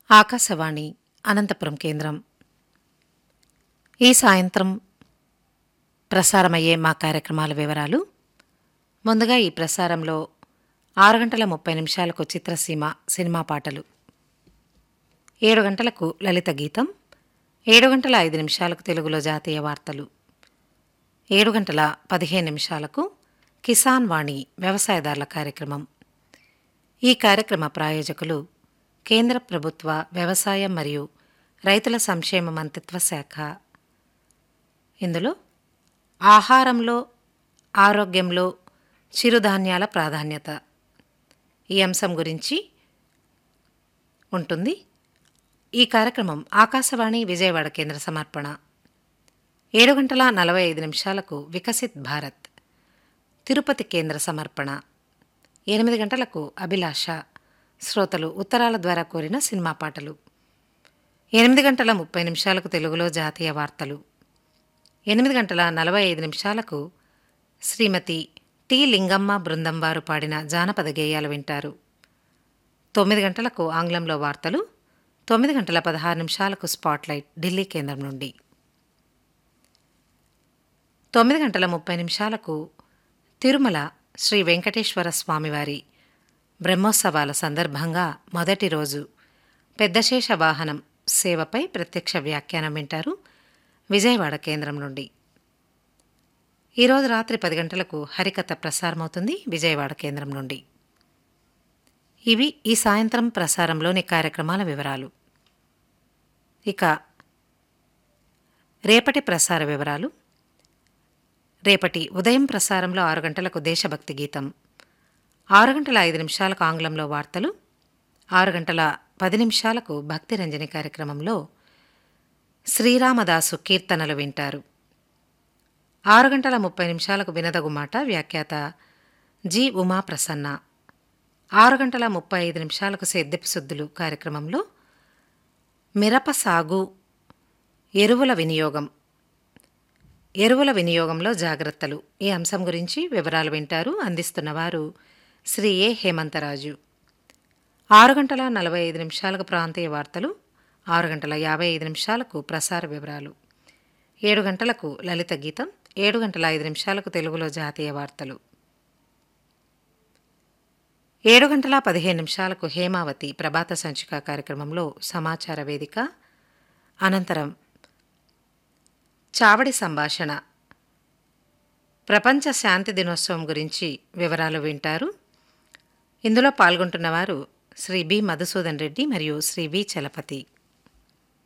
ఆకాశవాణి అనంతపురం కేంద్రం ఈ సాయంత్రం ప్రసారమయ్యే మా కార్యక్రమాల వివరాలు ముందుగా ఈ ప్రసారంలో ఆరు గంటల ముప్పై నిమిషాలకు చిత్రసీమ సినిమా పాటలు ఏడు గంటలకు లలిత గీతం ఏడు గంటల ఐదు నిమిషాలకు తెలుగులో జాతీయ వార్తలు ఏడు గంటల పదిహేను నిమిషాలకు కిసాన్ వాణి వ్యవసాయదారుల కార్యక్రమం ఈ కార్యక్రమ ప్రాయోజకులు కేంద్ర ప్రభుత్వ వ్యవసాయ మరియు రైతుల సంక్షేమ మంత్రిత్వ శాఖ ఇందులో ఆహారంలో ఆరోగ్యంలో చిరుధాన్యాల ప్రాధాన్యత ఈ అంశం గురించి ఉంటుంది ఈ కార్యక్రమం ఆకాశవాణి విజయవాడ కేంద్ర సమర్పణ ఏడు గంటల నలభై ఐదు నిమిషాలకు వికసిత్ భారత్ తిరుపతి కేంద్ర సమర్పణ ఎనిమిది గంటలకు అభిలాష శ్రోతలు ఉత్తరాల ద్వారా కోరిన సినిమా పాటలు ఎనిమిది గంటల ముప్పై నిమిషాలకు తెలుగులో జాతీయ వార్తలు ఎనిమిది గంటల నలభై ఐదు నిమిషాలకు శ్రీమతి టి లింగమ్మ బృందం వారు పాడిన జానపద గేయాలు వింటారు తొమ్మిది గంటలకు ఆంగ్లంలో వార్తలు తొమ్మిది గంటల పదహారు నిమిషాలకు స్పాట్లైట్ ఢిల్లీ కేంద్రం నుండి తొమ్మిది గంటల ముప్పై నిమిషాలకు తిరుమల శ్రీ వెంకటేశ్వర స్వామివారి బ్రహ్మోత్సవాల సందర్భంగా మొదటి రోజు పెద్దశేష వాహనం సేవపై ప్రత్యక్ష వ్యాఖ్యానం వింటారు విజయవాడ కేంద్రం నుండి ఈరోజు రాత్రి పది గంటలకు హరికథ ప్రసారమవుతుంది విజయవాడ కేంద్రం నుండి ఇవి ఈ సాయంత్రం ప్రసారంలోని కార్యక్రమాల వివరాలు ఇక రేపటి ప్రసార వివరాలు రేపటి ఉదయం ప్రసారంలో ఆరు గంటలకు దేశభక్తి గీతం ఆరు గంటల ఐదు నిమిషాలకు ఆంగ్లంలో వార్తలు ఆరు గంటల పది నిమిషాలకు భక్తి రంజని కార్యక్రమంలో శ్రీరామదాసు కీర్తనలు వింటారు ఆరు గంటల ముప్పై నిమిషాలకు వినదగు మాట వ్యాఖ్యాత జి ఉమా ప్రసన్న ఆరు గంటల ముప్పై ఐదు నిమిషాలకు సేద్యపు శుద్ధులు కార్యక్రమంలో మిరప సాగు ఎరువుల వినియోగం ఎరువుల వినియోగంలో జాగ్రత్తలు ఈ అంశం గురించి వివరాలు వింటారు అందిస్తున్నవారు శ్రీ ఏ హేమంతరాజు ఆరు గంటల నలభై ఐదు నిమిషాలకు ప్రాంతీయ వార్తలు ఆరు గంటల యాభై ఐదు నిమిషాలకు ప్రసార వివరాలు ఏడు గంటలకు లలిత గీతం ఏడు గంటల ఐదు నిమిషాలకు తెలుగులో జాతీయ వార్తలు ఏడు గంటల పదిహేను నిమిషాలకు హేమావతి ప్రభాత సంచిక కార్యక్రమంలో సమాచార వేదిక అనంతరం చావడి సంభాషణ ప్రపంచ శాంతి దినోత్సవం గురించి వివరాలు వింటారు ఇందులో పాల్గొంటున్నవారు శ్రీ బి మధుసూదన్ రెడ్డి మరియు శ్రీ వి చలపతి